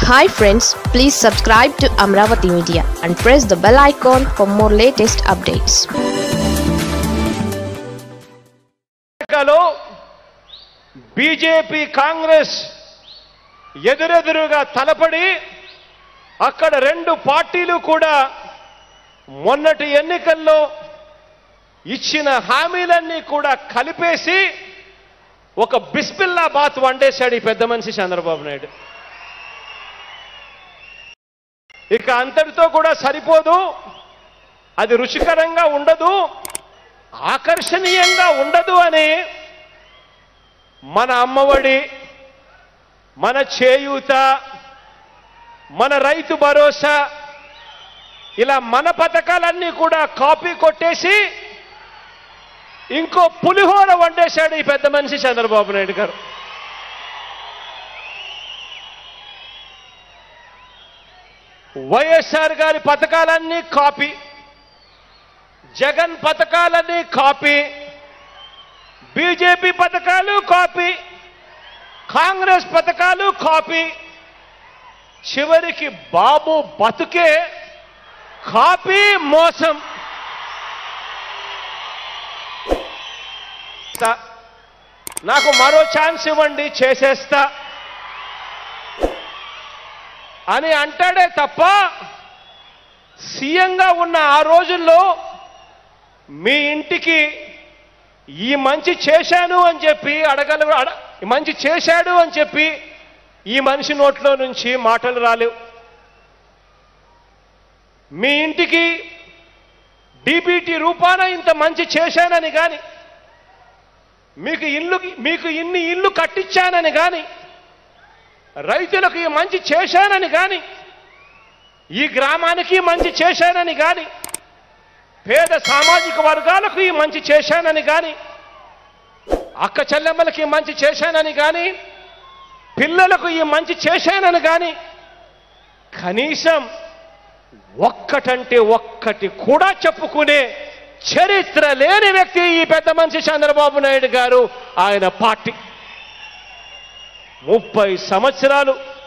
hi friends please subscribe to Amaravati media and press the bell icon for more latest updates అమెరికాలో BJP Congress ఎదురెదురుగా తలపడి అక్కడ రెండు పార్టీలు కూడా మొన్నటి ఎన్నికల్లో ఇచ్చిన హామీలన్నీ కూడా కలిపేసి ఒక బిస్మిల్లా బాత్ వండేశాడు ఈ పెద్ద మనిషి చంద్రబాబు నాయుడు ఇక అంతటితో కూడా సరిపోదు అది రుచికరంగా ఉండదు ఆకర్షణీయంగా ఉండదు అని మన అమ్మఒడి మన చేయూత మన రైతు భరోసా ఇలా మన పథకాలన్నీ కూడా కాపీ కొట్టేసి ఇంకో పులిహోర వండేశాడు ఈ పెద్ద మనిషి చంద్రబాబు నాయుడు గారు వైఎస్ఆర్ గారి పథకాలన్నీ కాపీ జగన్ పథకాలన్నీ కాపీ బీజేపీ పథకాలు కాపీ కాంగ్రెస్ పథకాలు కాపీ చివరికి బాబు బతుకే కాపీ మోసం త- నాకు మరో ఛాన్స్ ఇవ్వండి చేసేస్తా అని అంటాడే తప్ప సీఎంగా ఉన్న ఆ రోజుల్లో మీ ఇంటికి ఈ మంచి చేశాను అని చెప్పి అడగల అడ ఈ మంచి చేశాడు అని చెప్పి ఈ మనిషి నోట్లో నుంచి మాటలు రాలేవు మీ ఇంటికి డీబీటీ రూపాన ఇంత మంచి చేశానని కానీ మీకు ఇల్లు మీకు ఇన్ని ఇల్లు కట్టించానని కానీ రైతులకు ఈ మంచి చేశానని కానీ ఈ గ్రామానికి మంచి చేశానని కానీ పేద సామాజిక వర్గాలకు ఈ మంచి చేశానని కానీ అక్క చెల్లెమ్మలకి ఈ మంచి చేశానని కానీ పిల్లలకు ఈ మంచి చేశానని కానీ కనీసం ఒక్కటంటే ఒక్కటి కూడా చెప్పుకునే చరిత్ర లేని వ్యక్తి ఈ పెద్ద మనిషి చంద్రబాబు నాయుడు గారు ఆయన పార్టీ ముప్పై సంవత్సరాలు